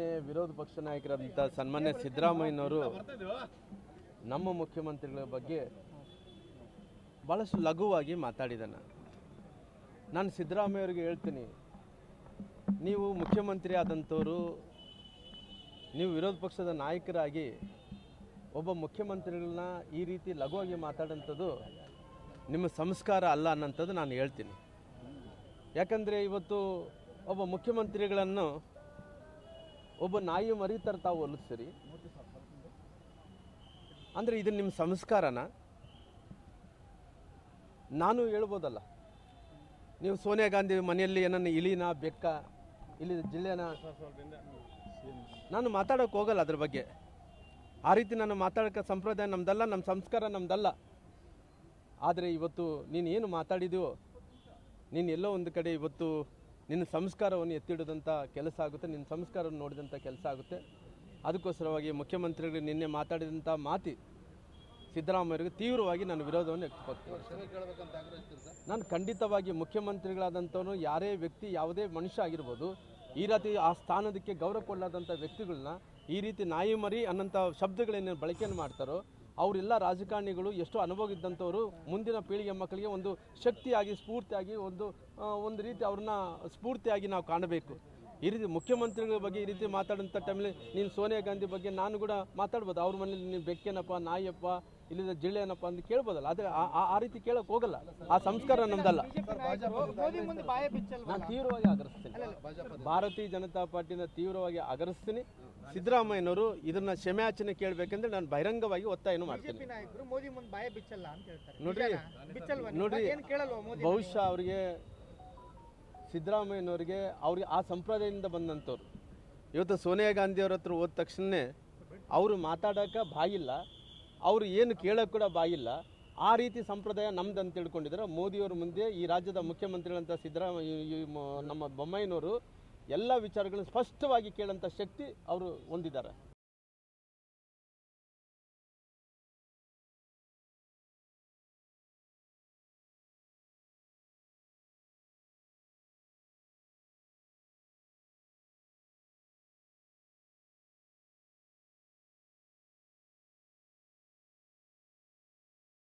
ನಿನ್ನೆ ವಿರೋಧ ಪಕ್ಷ ನಾಯಕರಾದಂಥ ಸನ್ಮಾನ್ಯ ಸಿದ್ದರಾಮಯ್ಯನವರು ನಮ್ಮ ಮುಖ್ಯಮಂತ್ರಿಗಳ ಬಗ್ಗೆ ಭಾಳಷ್ಟು ಲಘುವಾಗಿ ಮಾತಾಡಿದ್ದಾನೆ ನಾನು ಸಿದ್ದರಾಮಯ್ಯವರಿಗೆ ಹೇಳ್ತೀನಿ ನೀವು ಮುಖ್ಯಮಂತ್ರಿ ಆದಂಥವರು ನೀವು ವಿರೋಧ ಪಕ್ಷದ ನಾಯಕರಾಗಿ ಒಬ್ಬ ಮುಖ್ಯಮಂತ್ರಿಗಳನ್ನ ಈ ರೀತಿ ಲಘುವಾಗಿ ಮಾತಾಡೋಂಥದ್ದು ನಿಮ್ಮ ಸಂಸ್ಕಾರ ಅಲ್ಲ ಅನ್ನೋಂಥದ್ದು ನಾನು ಹೇಳ್ತೀನಿ ಯಾಕಂದರೆ ಇವತ್ತು ಒಬ್ಬ ಮುಖ್ಯಮಂತ್ರಿಗಳನ್ನು ಒಬ್ಬ ನಾಯಿ ಮರಿ ಥರ ತಾವು ಹೋಲಿಸ್ತೀರಿ ಅಂದರೆ ಇದು ನಿಮ್ಮ ಸಂಸ್ಕಾರನ ನಾನು ಹೇಳ್ಬೋದಲ್ಲ ನೀವು ಸೋನಿಯಾ ಗಾಂಧಿ ಮನೆಯಲ್ಲಿ ಏನನ್ನ ಇಲಿನ ಬೆಕ್ಕ ಇಲ್ಲಿ ಜಿಲ್ಲೆನ ನಾನು ಮಾತಾಡೋಕೆ ಹೋಗಲ್ಲ ಅದ್ರ ಬಗ್ಗೆ ಆ ರೀತಿ ನಾನು ಮಾತಾಡೋಕ್ಕೆ ಸಂಪ್ರದಾಯ ನಮ್ದಲ್ಲ ನಮ್ಮ ಸಂಸ್ಕಾರ ನಮ್ದಲ್ಲ ಆದರೆ ಇವತ್ತು ನೀನು ಏನು ಮಾತಾಡಿದೆಯೋ ನೀನು ಎಲ್ಲೋ ಒಂದು ಕಡೆ ಇವತ್ತು ನಿನ್ನ ಸಂಸ್ಕಾರವನ್ನು ಎತ್ತಿಡೋದಂಥ ಕೆಲಸ ಆಗುತ್ತೆ ನಿನ್ನ ಸಂಸ್ಕಾರವನ್ನು ನೋಡಿದಂಥ ಕೆಲಸ ಆಗುತ್ತೆ ಅದಕ್ಕೋಸ್ಕರವಾಗಿ ಮುಖ್ಯಮಂತ್ರಿಗಳು ನಿನ್ನೆ ಮಾತಾಡಿದಂಥ ಮಾತಿ ಸಿದ್ದರಾಮಯ್ಯರಿಗೆ ತೀವ್ರವಾಗಿ ನಾನು ವಿರೋಧವನ್ನು ವ್ಯಕ್ತಪಡಿಸ್ತೀನಿ ನಾನು ಖಂಡಿತವಾಗಿ ಮುಖ್ಯಮಂತ್ರಿಗಳಾದಂಥವನು ಯಾರೇ ವ್ಯಕ್ತಿ ಯಾವುದೇ ಮನುಷ್ಯ ಆಗಿರ್ಬೋದು ಈ ರೀತಿ ಆ ಸ್ಥಾನದಕ್ಕೆ ಗೌರವ ಕೊಡಲಾದಂಥ ವ್ಯಕ್ತಿಗಳನ್ನ ಈ ರೀತಿ ನಾಯಿ ಮರಿ ಅನ್ನೋಂಥ ಶಬ್ದಗಳೇನು ಬಳಕೆಯನ್ನು ಮಾಡ್ತಾರೋ ಅವರೆಲ್ಲ ರಾಜಕಾರಣಿಗಳು ಎಷ್ಟೋ ಅನುಭವ ಇದ್ದಂಥವರು ಮುಂದಿನ ಪೀಳಿಗೆ ಮಕ್ಕಳಿಗೆ ಒಂದು ಶಕ್ತಿಯಾಗಿ ಸ್ಫೂರ್ತಿಯಾಗಿ ಒಂದು ಆ, ಒಂದು ರೀತಿ ಅವ್ರನ್ನ ಸ್ಫೂರ್ತಿಯಾಗಿ ನಾವು ಕಾಣಬೇಕು ಈ ರೀತಿ ಮುಖ್ಯಮಂತ್ರಿಗಳ ಬಗ್ಗೆ ಈ ರೀತಿ ಮಾತಾಡೋಂಥ ಟೈಮಲ್ಲಿ ನೀನು ಸೋನಿಯಾ ಗಾಂಧಿ ಬಗ್ಗೆ ನಾನು ಕೂಡ ಮಾತಾಡ್ಬೋದು ಅವ್ರ ಮನೇಲಿ ನೀನು ಬೆಕ್ಕೇನಪ್ಪ ನಾಯಪ್ಪ ಇಲ್ಲಿಂದ ಜಿಳ್ಳೆನಪ್ಪ ಅಂತ ಕೇಳ್ಬೋದಲ್ಲ ಆದರೆ ಆ- ಆ- ಆ ರೀತಿ ಕೇಳೋಕೆ ಹೋಗಲ್ಲ ಆ ಸಂಸ್ಕಾರ ನಮ್ದಲ್ಲ ಮೋದಿ ಮುಂದೆ ಬಾಯ ಬಿಚ್ಚಲ್ವಾ ನಾನು ತೀವ್ರವಾಗಿ ಆಗರಿಸ್ತೀನಿ ಭಾರತೀಯ ಜನತಾ ಪಾರ್ಟಿನ ತೀವ್ರವಾಗಿ ಆಗರಿಸ್ತೀನಿ ಸಿದ್ದರಾಮಯ್ಯನವರು ಇದನ್ನ ಕ್ಷಮೆಯಾಚನೆ ಕೇಳಬೇಕೆಂದ್ರೆ ನಾನು ಬಹಿರಂಗವಾಗಿ ಒತ್ತಾಯನ ಮಾಡ್ತೀನಿ ಬಿಜೆಪಿ ನಾಯಕರು ಮೋದಿ ಮುಂದೆ ಬಾಯ ಬಿಚ್ಚಲ್ಲ ಅಂತ ಹೇಳ್ತಾರೆ ನೋಡ್ರಿ, ನಿಜನಾ? ಬಿಚ್ಚಲ್ವಾ ನೀವು? ನೋಡ್ರಿ, ಏನ್ ಕೇಳಲ್ವಾ ಮೋದಿ ಬಹುಶಃ ಅವರಿಗೆ ಸಿದ್ದರಾಮಯ್ಯನವರಿಗೆ ಅವ್ರಿಗೆ ಆ ಸಂಪ್ರದಾಯದಿಂದ ಬಂದಂಥವ್ರು ಇವತ್ತು ಸೋನಿಯಾ ಗಾಂಧಿಯವ್ರ ಹತ್ರ ಹೋದ ತಕ್ಷಣವೇ ಅವರು ಮಾತಾಡೋಕೆ ಬಾಯಿಲ್ಲ ಅವರು ಏನು ಕೇಳೋಕೆ ಕೂಡ ಬಾಯಿಲ್ಲ ಆ ರೀತಿ ಸಂಪ್ರದಾಯ ನಮ್ದು ಅಂತ ತಿಳ್ಕೊಂಡಿದ್ದಾರೆ ಮೋದಿಯವ್ರ ಮುಂದೆ ಈ ರಾಜ್ಯದ ಮುಖ್ಯಮಂತ್ರಿಗಳಂತ ಸಿದ್ದರಾಮಯ್ಯ ಈ- ಈ ಮ- ನಮ್ಮ ಬೊಮ್ಮಾಯಿನವರು ಎಲ್ಲ ವಿಚಾರಗಳನ್ನು ಸ್ಪಷ್ಟವಾಗಿ ಕೇಳೋಂಥ ಶಕ್ತಿ ಅವರು ಹೊಂದಿದ್ದಾರೆ